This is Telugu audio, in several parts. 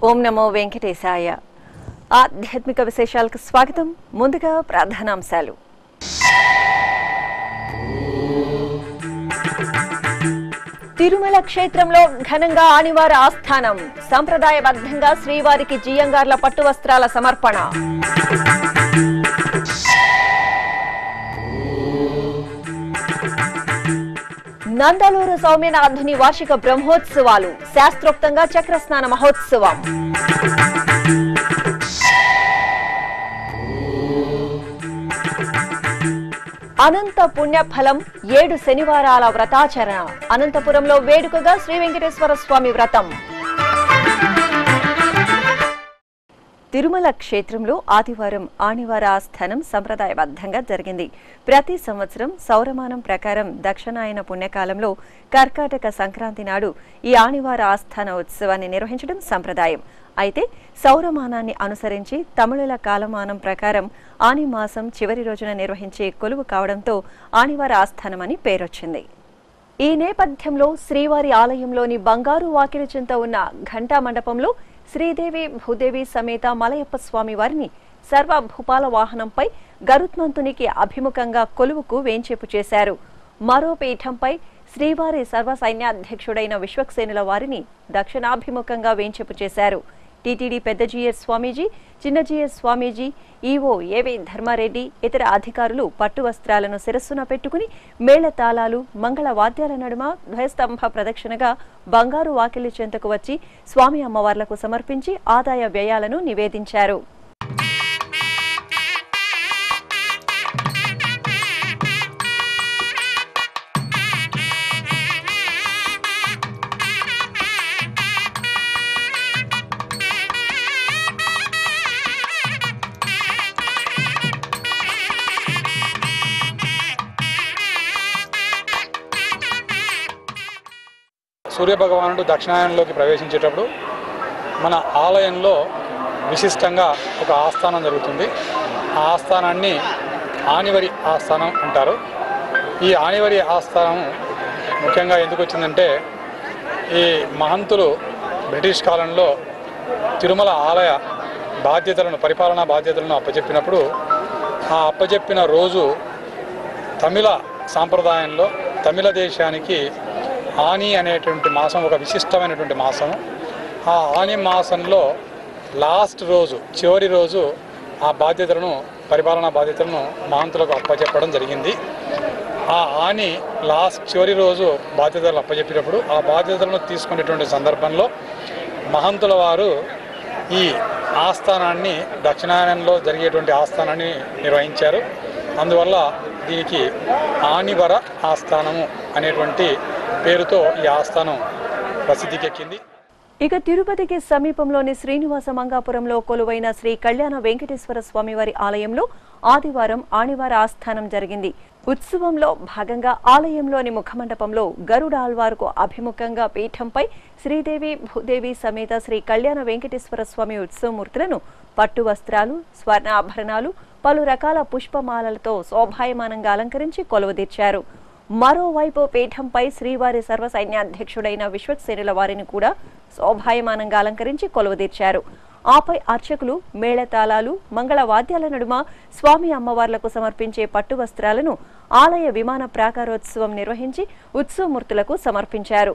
ఓం నమో వెంకటేశాయ ఆధ్యాత్మిక విశేషాలకు స్వాగతం ముందుగా ప్రధానాంశాలు తిరుమల క్షేత్రంలో ఘనంగా ఆనివార ఆస్థానం సంప్రదాయబద్ధంగా శ్రీవారికి జియంగార్ల పట్టు వస్త్రాల సమర్పణ నందలూరు సౌమ్యనాథుని వార్షిక బ్రహ్మోత్సవాలు శాస్త్రోక్తంగా చక్రస్నాన మహోత్సవం అనంత పుణ్యఫలం ఏడు శనివారాల వ్రతాచరణ అనంతపురంలో వేడుకగా శ్రీ వెంకటేశ్వర స్వామి వ్రతం తిరుమల క్షేత్రంలో ఆదివారం ఆనివార ఆస్థానం సంప్రదాయబద్ధంగా జరిగింది ప్రతి సంవత్సరం సౌరమానం ప్రకారం దక్షిణాయన పుణ్యకాలంలో కర్కాటక సంక్రాంతి నాడు ఈ ఆనివార ఆస్థాన ఉత్సవాన్ని నిర్వహించడం సంప్రదాయం అయితే సౌరమానాన్ని అనుసరించి తమిళుల కాలమానం ప్రకారం ఆని మాసం చివరి రోజున నిర్వహించే కొలువు కావడంతో ఆనివార ఆస్థానం అని పేరొచ్చింది ఈ నేపథ్యంలో శ్రీవారి ఆలయంలోని బంగారు వాకిలి చెంత ఉన్న ఘంటా మండపంలో శ్రీదేవి భూదేవి సమేత మలయప్ప స్వామి వారిని సర్వభూపాల వాహనంపై గరుత్మంతునికి అభిముఖంగా కొలువుకు వేంచేపు చేశారు మరో పీఠంపై శ్రీవారి సర్వ సైన్యాధ్యక్షుడైన విశ్వక్సేనుల వారిని దక్షిణాభిముఖంగా వేంచేపు చేశారు టీటీడీ పెద్ద జీఎస్ స్వామీజీ చిన్న జీఎస్ స్వామీజీ ఈవో ఏవి ధర్మారెడ్డి ఇతర అధికారులు పట్టు వస్త్రాలను శిరస్సున పెట్టుకుని మేళతాళాలు మంగళ వాద్యాల నడుమ ధ్వజస్తంభ ప్రదక్షిణగా బంగారు వాకిలి చెంతకు వచ్చి స్వామి అమ్మవార్లకు సమర్పించి ఆదాయ వ్యయాలను నివేదించారు సూర్యభగవానుడు దక్షిణాయనంలోకి ప్రవేశించేటప్పుడు మన ఆలయంలో విశిష్టంగా ఒక ఆస్థానం జరుగుతుంది ఆ ఆస్థానాన్ని ఆనివరి ఆస్థానం అంటారు ఈ ఆనివరి ఆస్థానం ముఖ్యంగా ఎందుకు వచ్చిందంటే ఈ మహంతులు బ్రిటిష్ కాలంలో తిరుమల ఆలయ బాధ్యతలను పరిపాలనా బాధ్యతలను అప్పచెప్పినప్పుడు ఆ అప్పచెప్పిన రోజు తమిళ సాంప్రదాయంలో తమిళ దేశానికి ఆని అనేటువంటి మాసం ఒక విశిష్టమైనటువంటి మాసం ఆ ఆని మాసంలో లాస్ట్ రోజు చివరి రోజు ఆ బాధ్యతలను పరిపాలనా బాధ్యతలను మహంతులకు అప్పచెప్పడం జరిగింది ఆ ఆని లాస్ట్ చివరి రోజు బాధ్యతలు అప్పచెప్పినప్పుడు ఆ బాధ్యతలను తీసుకునేటువంటి సందర్భంలో మహంతుల వారు ఈ ఆస్థానాన్ని దక్షిణాయనంలో జరిగేటువంటి ఆస్థానాన్ని నిర్వహించారు అందువల్ల దీనికి ఆనివర ఆస్థానము అనేటువంటి పేరుతో ఈ ఆస్థానం ప్రసిద్ధికెక్కింది ఇక తిరుపతికి సమీపంలోని శ్రీనివాస మంగాపురంలో కొలువైన శ్రీ కళ్యాణ వెంకటేశ్వర స్వామివారి ఆలయంలో ఆదివారం ఆణివార ఆస్థానం జరిగింది ఉత్సవంలో భాగంగా ఆలయంలోని ముఖమండపంలో గరుడాల్వార్కు అభిముఖంగా పీఠంపై శ్రీదేవి భూదేవి సమేత శ్రీ కళ్యాణ వెంకటేశ్వర స్వామి ఉత్సవమూర్తులను పట్టు వస్త్రాలు స్వర్ణాభరణాలు పలు రకాల పుష్పమాలలతో శోభాయమానంగా అలంకరించి కొలువుదీర్చారు మరోవైపు పీఠంపై శ్రీవారి సర్వ సైన్యాధ్యక్షుడైన విశ్వక్సేనుల వారిని కూడా శోభాయమానంగా అలంకరించి కొలువుదీర్చారు ఆపై అర్చకులు మేళతాళాలు మంగళ వాద్యాల నడుమ స్వామి అమ్మవార్లకు సమర్పించే పట్టు వస్త్రాలను ఆలయ విమాన ప్రాకారోత్సవం నిర్వహించి ఉత్సవమూర్తులకు సమర్పించారు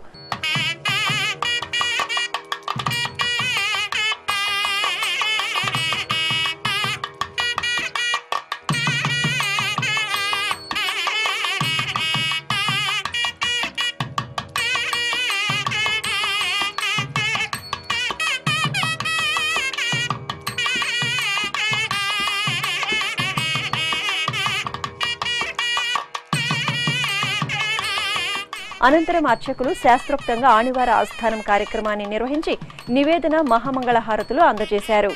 అనంతరం అర్చకులు శాస్త్రోక్తంగా ఆణివార ఆస్థానం కార్యక్రమాన్ని నిర్వహించి నివేదన మహామంగళ హారతులు అందజేశారు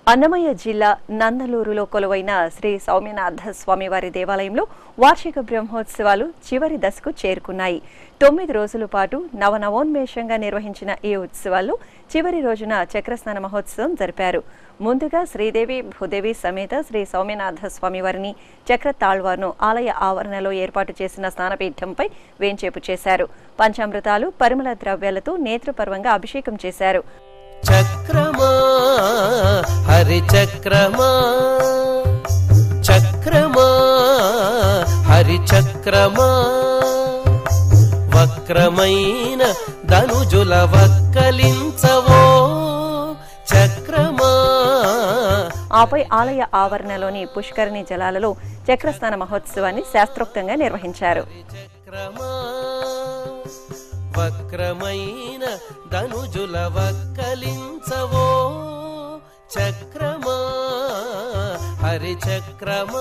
అన్నమయ్య జిల్లా నందలూరులో కొలువైన శ్రీ సౌమ్యనాథ స్వామివారి దేవాలయంలో వార్షిక బ్రహ్మోత్సవాలు చివరి దశకు చేరుకున్నాయి తొమ్మిది రోజుల పాటు నవనవోన్మేషంగా నిర్వహించిన ఈ ఉత్సవాల్లో చివరి రోజున చక్రస్నాన మహోత్సవం జరిపారు ముందుగా శ్రీదేవి భూదేవి సమేత శ్రీ సౌమ్యనాథ స్వామివారిని చక్ర తాళ్వార్ను ఆలయ ఆవరణలో ఏర్పాటు చేసిన స్నానపీఠంపై వేంచేపు చేశారు పంచామృతాలు పరిమళ ద్రవ్యాలతో నేత్రపర్వంగా అభిషేకం చేశారు చక్రమా హరి చక్రమా చక్రమా హరి చక్రమా వక్రమైన ధనుజుల వక్కలించవో చక్రమా ఆపై ఆలయ ఆవరణలోని పుష్కరిణి జలాలలో చక్రస్నాన మహోత్సవాన్ని శాస్త్రోక్తంగా నిర్వహించారు చక్రమా వక్రమైన ధనుజుల వక్కలించవో చక్రమా హరి చక్రమా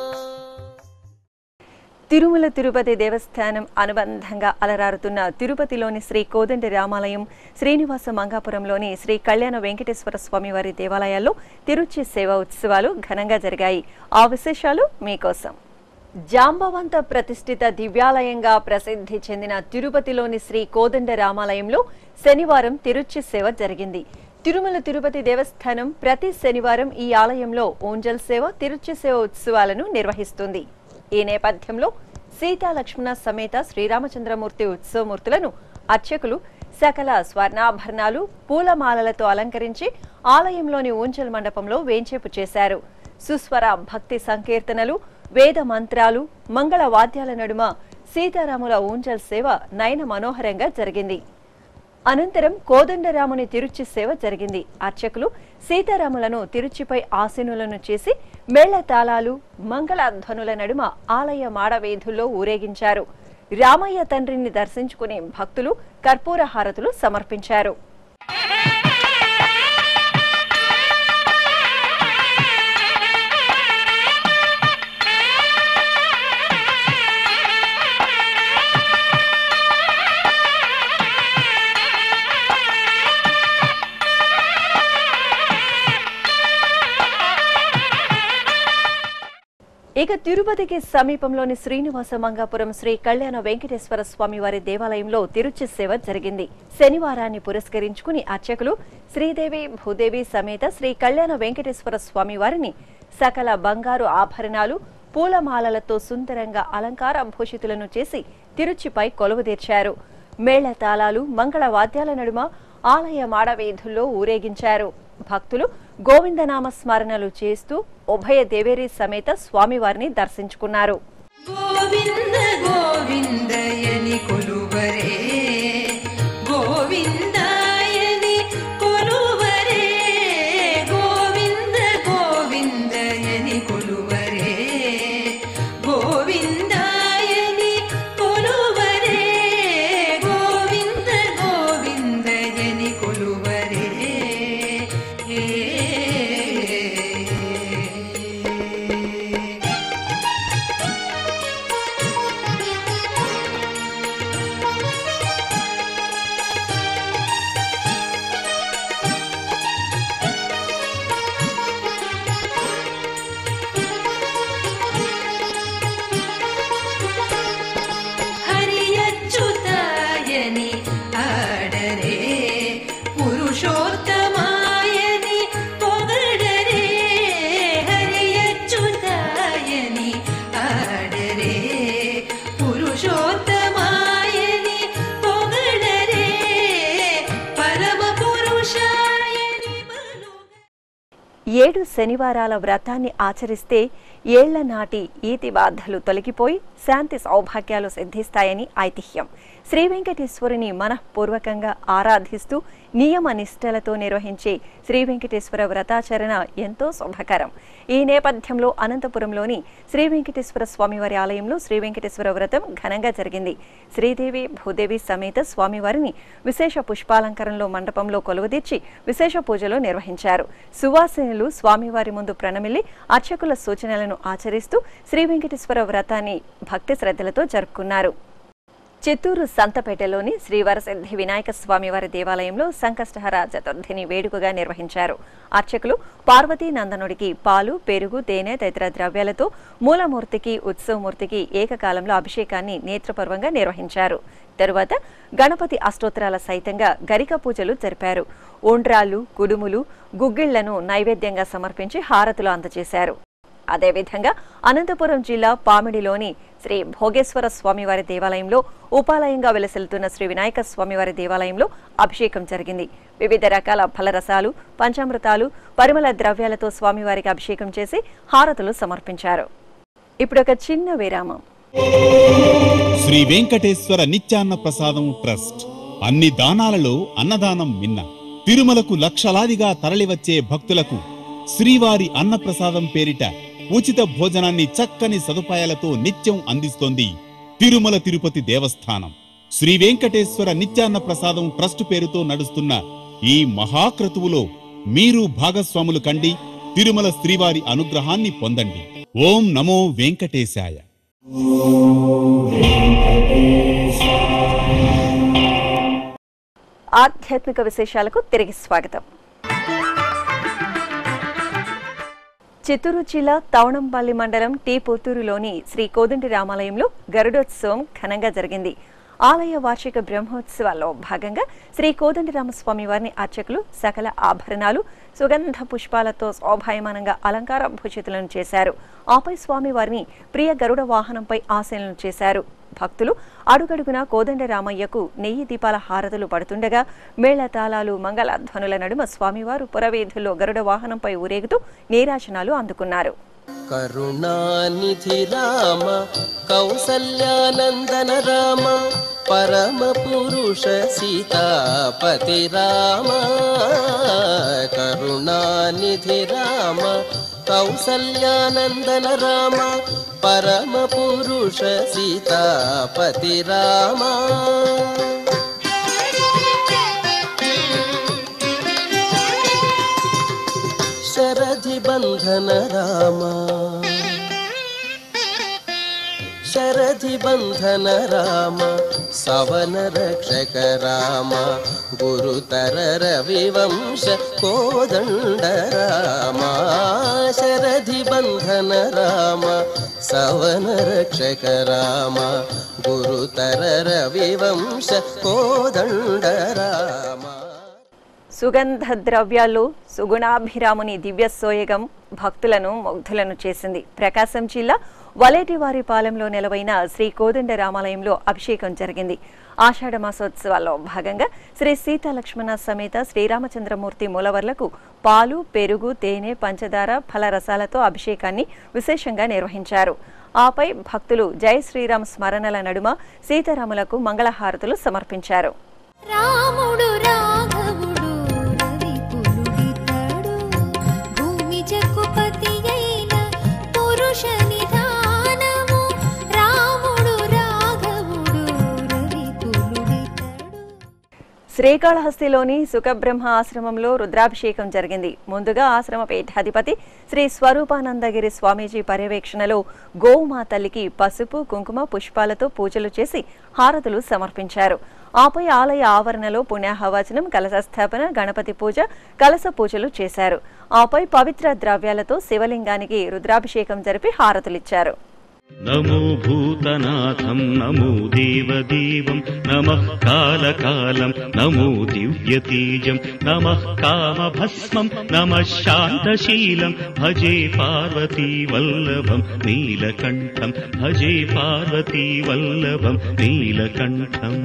తిరుమల తిరుపతి దేవస్థానం అనుబంధంగా అలరారుతున్న తిరుపతిలోని శ్రీ కోదండి రామాలయం శ్రీనివాస మంగాపురంలోని శ్రీ కళ్యాణ వెంకటేశ్వర స్వామివారి దేవాలయాల్లో తిరుచి సేవ ఉత్సవాలు ఘనంగా జరిగాయి ఆ విశేషాలు మీకోసం జాంబవంత ప్రతిష్ఠిత దివ్యాలయంగా ప్రసిద్ధి చెందిన తిరుపతిలోని శ్రీ కోదండ రామాలయంలో శనివారం తిరుచి సేవ జరిగింది తిరుమల తిరుపతి దేవస్థానం ప్రతి శనివారం ఈ ఆలయంలో ఓంజల్ సేవ తిరుచి సేవ ఉత్సవాలను నిర్వహిస్తుంది ఈ నేపథ్యంలో సీతా లక్ష్మణ సమేత శ్రీరామచంద్రమూర్తి ఉత్సవమూర్తులను అర్చకులు సకల స్వర్ణాభరణాలు పూలమాలలతో అలంకరించి ఆలయంలోని ఊంచల్ మండపంలో వేంచేపు చేశారు సుస్వర భక్తి సంకీర్తనలు వేద మంత్రాలు మంగళ వాద్యాల నడుమ సీతారాముల ఊంజల్ సేవ నయన మనోహరంగా జరిగింది అనంతరం కోదండరాముని తిరుచి సేవ జరిగింది అర్చకులు సీతారాములను తిరుచిపై ఆసీనులను చేసి మేళ తాళాలు మంగళ ధ్వనుల నడుమ ఆలయ మాడవీధుల్లో ఊరేగించారు రామయ్య తండ్రిని దర్శించుకుని భక్తులు కర్పూర హారతులు సమర్పించారు ఇక తిరుపతికి సమీపంలోని శ్రీనివాస మంగాపురం శ్రీ కళ్యాణ వెంకటేశ్వర స్వామి వారి దేవాలయంలో తిరుచి సేవ జరిగింది శనివారాన్ని పురస్కరించుకుని అర్చకులు శ్రీదేవి భూదేవి సమేత శ్రీ కళ్యాణ వెంకటేశ్వర స్వామి వారిని సకల బంగారు ఆభరణాలు పూలమాలలతో సుందరంగా అలంకార భూషితులను చేసి తిరుచిపై కొలువుదీర్చారు మేళ తాళాలు మంగళ వాద్యాల నడుమ ఆలయ మాడవీధుల్లో ఊరేగించారు భక్తులు గోవిందనామ స్మరణలు చేస్తూ ఉభయ దేవేరి సమేత స్వామివారిని దర్శించుకున్నారు గోవింద గోవిందయని కొలువరే గోవిందాయని కొలువరే గోవింద గోవిందయని కొలువరే గోవిందాయని కొలువరే గోవింద గోవిందయని కొలువరే ఏ హరియచ్యుతాయని ఆడరే పురుషోత్తమాయని పొగడరే హరియచ్యుతాయని ఆడరే పురుషోత్తమాయని పొగడరే పరమ పురుషాయని బలుగ ఏడు శనివారాల వ్రతాన్ని ఆచరిస్తే ఏళ్ల నాటి ఈతి బాధలు తొలగిపోయి శాంతి సౌభాగ్యాలు సిద్ధిస్తాయని ఐతిహ్యం శ్రీ వెంకటేశ్వరుని మనఃపూర్వకంగా ఆరాధిస్తూ నియమ నిష్టలతో నిర్వహించే శ్రీ వెంకటేశ్వర వ్రతాచరణ ఎంతో శుభకరం ఈ నేపథ్యంలో అనంతపురంలోని శ్రీ వెంకటేశ్వర స్వామివారి ఆలయంలో శ్రీ వెంకటేశ్వర వ్రతం ఘనంగా జరిగింది శ్రీదేవి భూదేవి సమేత స్వామివారిని విశేష పుష్పాలంకరణలో మండపంలో కొలువుదీర్చి విశేష పూజలు నిర్వహించారు సువాసినులు స్వామివారి ముందు ప్రణమిల్లి అర్చకుల సూచనలను ఆచరిస్తూ శ్రీ వెంకటేశ్వర వ్రతాన్ని భక్తి శ్రద్ధలతో జరుపుకున్నారు చిత్తూరు సంతపేటలోని శ్రీ వరసిద్ధి వినాయక స్వామివారి దేవాలయంలో సంకష్టహర చతుర్థిని వేడుకగా నిర్వహించారు అర్చకులు పార్వతీ నందనుడికి పాలు పెరుగు తేనె తదితర ద్రవ్యాలతో మూలమూర్తికి ఉత్సవమూర్తికి ఏకకాలంలో అభిషేకాన్ని నేత్రపర్వంగా నిర్వహించారు తరువాత గణపతి అష్టోత్తరాల సైతంగా గరిక పూజలు జరిపారు ఉండ్రాళ్ళు కుడుములు గుగ్గిళ్లను నైవేద్యంగా సమర్పించి హారతులు అందజేశారు అదేవిధంగా అనంతపురం జిల్లా పామిడిలోని శ్రీ భోగేశ్వర స్వామివారి దేవాలయంలో ఉపాలయంగా వెలసిల్లుతున్న శ్రీ వినాయక స్వామివారి దేవాలయంలో అభిషేకం జరిగింది వివిధ రకాల ఫలరసాలు పంచామృతాలు పరిమళ ద్రవ్యాలతో స్వామివారికి అభిషేకం చేసి హారతులు సమర్పించారు ఇప్పుడు ఒక చిన్న విరామం శ్రీ వెంకటేశ్వర నిత్యాన్న ప్రసాదం ట్రస్ట్ అన్ని దానాలలో అన్నదానం మిన్న తిరుమలకు లక్షలాదిగా తరలివచ్చే భక్తులకు శ్రీవారి అన్నప్రసాదం పేరిట ఉచిత భోజనాన్ని చక్కని సదుపాయాలతో నిత్యం అందిస్తోంది తిరుమల తిరుపతి దేవస్థానం శ్రీ వెంకటేశ్వర నిత్యాన్న ప్రసాదం ట్రస్ట్ పేరుతో నడుస్తున్న ఈ మహాక్రతువులో మీరు భాగస్వాములు కండి తిరుమల శ్రీవారి అనుగ్రహాన్ని పొందండి ఓం నమో వెంకటేశాయ ఆధ్యాత్మిక విశేషాలకు తిరిగి స్వాగతం చిత్తూరు జిల్లా తవణంపల్లి మండలం టీ పుత్తూరులోని శ్రీ కోదండి రామాలయంలో గరుడోత్సవం ఘనంగా జరిగింది ఆలయ వార్షిక బ్రహ్మోత్సవాల్లో భాగంగా శ్రీ కోదండరామస్వామి వారిని అర్చకులు సకల ఆభరణాలు సుగంధ పుష్పాలతో శోభాయమానంగా అలంకార భూషితులను చేశారు ఆపై స్వామివారిని ప్రియ గరుడ వాహనంపై ఆశలను చేశారు భక్తులు అడుగడుగునా కోదండ రామయ్యకు నెయ్యి దీపాల హారతులు పడుతుండగా మేళతాళాలు మంగళ ధ్వనుల నడుమ స్వామివారు పురవీధుల్లో గరుడ వాహనంపై ఊరేగుతూ నీరాజనాలు అందుకున్నారు కరుణానిధి రామ కౌసల్యానందన రామ పరమ పురుష సీతాపతి రామ కరుణానిధి రామ కౌసల్యానందన రామ పరమ పురుష సీతాపతి రామ శరధి బంధన రామ శరధి బంధన రామ సవన రక్షక రామ గురుతర రవివంశ కోదండ రామ శరధి బంధన రామ సవన రక్షక రామ గురుతర రవివంశ కోదండ రామ సుగంధ ద్రవ్యాలు సుగుణాభిరాముని దివ్య సోయగం భక్తులను ముగ్ధులను చేసింది ప్రకాశం జిల్లా వలేటివారిపాలెంలో నెలవైన శ్రీ కోదండ రామాలయంలో అభిషేకం జరిగింది ఆషాఢ మాసోత్సవాల్లో భాగంగా శ్రీ సీతాలక్ష్మణ సమేత శ్రీరామచంద్రమూర్తి మూలవర్లకు పాలు పెరుగు తేనె పంచదార ఫలరసాలతో అభిషేకాన్ని విశేషంగా నిర్వహించారు ఆపై భక్తులు జై శ్రీరామ్ స్మరణల నడుమ సీతారాములకు మంగళహారతులు సమర్పించారు రాముడు రాఘవుడు రవి పులుడితడు భూమి జక్కుపతి అయిన పురుష నిధానము రాముడు రాఘవుడు రవి పులుడితడు శ్రీకాళహస్తిలోని సుఖబ్రహ్మ ఆశ్రమంలో రుద్రాభిషేకం జరిగింది ముందుగా ఆశ్రమ పీఠాధిపతి శ్రీ స్వరూపానందగిరి స్వామీజీ పర్యవేక్షణలో గోవుమా తల్లికి పసుపు కుంకుమ పుష్పాలతో పూజలు చేసి హారతులు సమర్పించారు ఆపై ఆలయ ఆవరణలో పుణ్యాహవచనం కలశ స్థాపన గణపతి పూజ కలశ పూజలు చేశారు ఆపై పవిత్ర ద్రవ్యాలతో శివలింగానికి రుద్రాభిషేకం జరిపి హారతులిచ్చారు నమో భూతనాథం నమో దేవదేవం నమః కాలకాలం నమో దివ్యతేజం నమః కామభస్మం నమః శాంతశీలం భజే పార్వతీ వల్లభం నీలకంఠం భజే పార్వతీ వల్లభం నీలకంఠం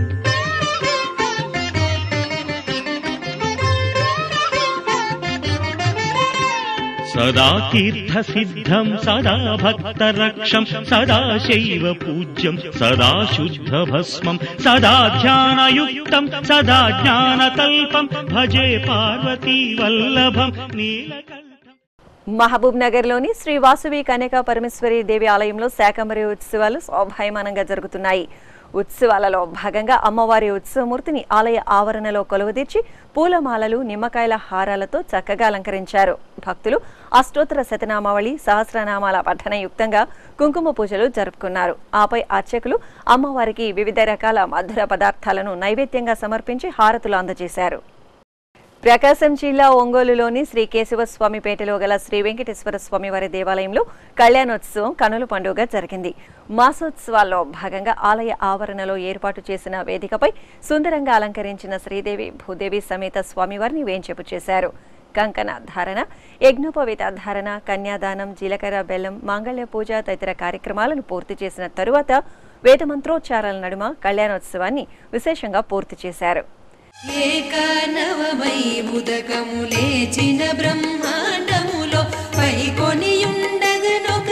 సదా తీర్థసిద్ధం సదా భక్తరక్షం సదా శైవ పూజ్యం సదా శుద్ధ భస్మం సదా ధ్యానయుక్తం సదా జ్ఞానతల్పం భజే పార్వతీ వల్లభం నీలకంఠం మహబూబ్ నగర్ లోని శ్రీ వాసవి కన్యకా పరమేశ్వరి దేవి ఆలయంలో శాకంబరి ఉత్సవాలు శోభాయమానంగా జరుగుతున్నాయి ఉత్సవాలలో భాగంగా అమ్మవారి ఉత్సవమూర్తిని ఆలయ ఆవరణలో కొలువుదీర్చి పూలమాలలు నిమ్మకాయల హారాలతో చక్కగా అలంకరించారు భక్తులు అష్టోత్తర శతనామావళి సహస్రనామాల పఠనయుక్తంగా కుంకుమ పూజలు జరుపుకున్నారు ఆపై అర్చకులు అమ్మవారికి వివిధ రకాల మధుర పదార్థాలను నైవేద్యంగా సమర్పించి హారతులు అందజేశారు ప్రకాశం జిల్లా ఒంగోలులోని శ్రీ కేశవస్వామిపేటలో గల శ్రీ వెంకటేశ్వర స్వామివారి దేవాలయంలో కళ్యాణోత్సవం కనుల పండుగ జరిగింది మాసోత్సవాల్లో భాగంగా ఆలయ ఆవరణలో ఏర్పాటు చేసిన వేదికపై సుందరంగా అలంకరించిన శ్రీదేవి భూదేవి సమేత స్వామివారిని వేంచెపు చేశారు కంకణ ధారణ యజ్ఞోపవేత ధారణ కన్యాదానం జీలకర్ర బెల్లం మాంగళ్య పూజ తదితర కార్యక్రమాలను పూర్తి చేసిన తరువాత వేదమంత్రోచ్చారాల నడుమ కళ్యాణోత్సవాన్ని విశేషంగా పూర్తి చేశారు ఏకానవమై ఉదకము లేచిన బ్రహ్మాండములో పైకొనియుండగనొక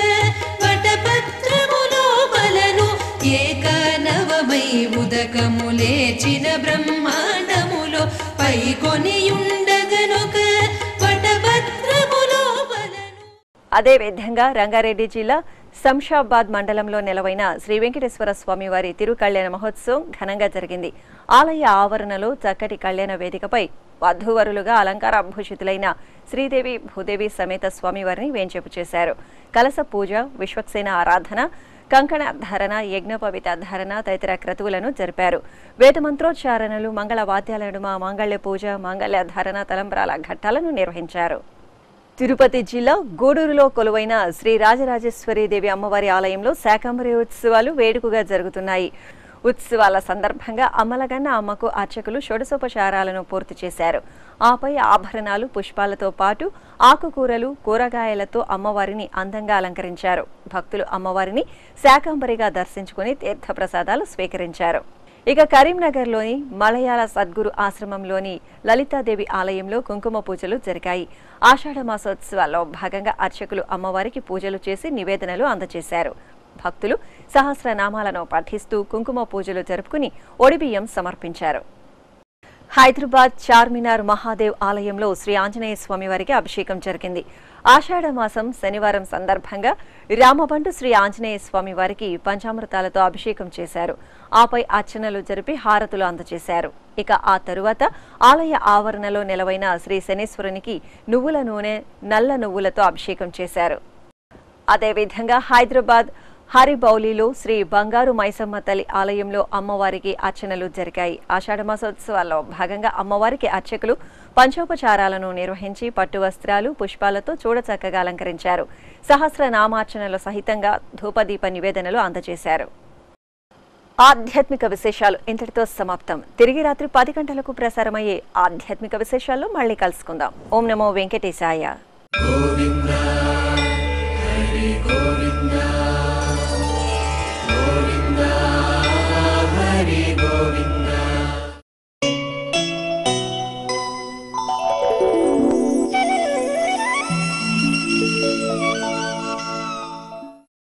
వటపత్రములో బలను ఏకానవమై ఉదకము లేచిన బ్రహ్మాండములో పైకొనియుండగనొక వటపత్రములో బలను అదేవిధంగా రంగారెడ్డి జిల్లా శంషాబాద్ మండలంలో నెలవైన శ్రీ వెంకటేశ్వర స్వామివారి తిరుకళ్యాణ మహోత్సవం ఘనంగా జరిగింది ఆలయ ఆవరణలో చక్కటి కళ్యాణ వేదికపై వధూవరులుగా అలంకారాభూషితులైన శ్రీదేవి భూదేవి సమేత స్వామివారిని వేంచేపు చేశారు కలస పూజ విశ్వక్సేన ఆరాధన కంకణ ధారణ యజ్ఞోపవిత ధారణ తదితర క్రతువులను జరిపారు వేదమంత్రోచ్చారణలు మంగళ వాద్యాల నడుమ మాంగళ్య పూజ మాంగళ్య ధారణ తలంబ్రాల ఘట్టాలను నిర్వహించారు తిరుపతి జిల్లా గూడూరులో కొలువైన శ్రీ రాజరాజేశ్వరి దేవి అమ్మవారి ఆలయంలో శాకంబరి ఉత్సవాలు వేడుకగా జరుగుతున్నాయి ఉత్సవాల సందర్భంగా అమ్మలగన్న అమ్మకు అర్చకులు షోడశోపచారాలను పూర్తి చేశారు ఆపై ఆభరణాలు పుష్పాలతో పాటు ఆకుకూరలు కూరగాయలతో అమ్మవారిని అందంగా అలంకరించారు భక్తులు అమ్మవారిని శాకంబరిగా దర్శించుకుని తీర్థప్రసాదాలు స్వీకరించారు ఇక కరీంనగర్లోని మలయాళ సద్గురు ఆశ్రమంలోని లలితాదేవి ఆలయంలో కుంకుమ పూజలు జరిగాయి ఆషాఢ మాసోత్సవాల్లో భాగంగా అర్చకులు అమ్మవారికి పూజలు చేసి నివేదనలు అందజేశారు భక్తులు సహస్రనామాలను పఠిస్తూ కుంకుమ పూజలు జరుపుకుని ఒడిబియ్యం సమర్పించారు హైదరాబాద్ చార్మినార్ మహాదేవ్ ఆలయంలో శ్రీ ఆంజనేయ స్వామి వారికి అభిషేకం జరిగింది ఆషాఢ మాసం శనివారం సందర్భంగా రామబండు శ్రీ ఆంజనేయ స్వామి వారికి పంచామృతాలతో అభిషేకం చేశారు ఆపై అర్చనలు జరిపి హారతులు అందజేశారు ఇక ఆ తరువాత ఆలయ ఆవరణలో నెలవైన శ్రీ శనేశ్వరునికి నువ్వుల నూనె నల్ల నువ్వులతో అభిషేకం చేశారు అదేవిధంగా హైదరాబాద్ హరిబౌలిలో శ్రీ బంగారు మైసమ్మ తల్లి ఆలయంలో అమ్మవారికి అర్చనలు జరిగాయి ఆషాఢమాసోత్సవాల్లో భాగంగా అమ్మవారికి అర్చకులు పంచోపచారాలను నిర్వహించి పట్టు వస్త్రాలు పుష్పాలతో చూడచక్కగా అలంకరించారు సహస్ర నామార్చనలు సహితంగా ధూపదీప నివేదనలు అందజేశారు ఆధ్యాత్మిక విశేషాలు ఇంతటితో సమాప్తం తిరిగి రాత్రి పది గంటలకు ప్రసారమయ్యే ఆధ్యాత్మిక విశేషాల్లో మళ్ళీ కలుసుకుందాం ఓం నమో వెంకటేశాయ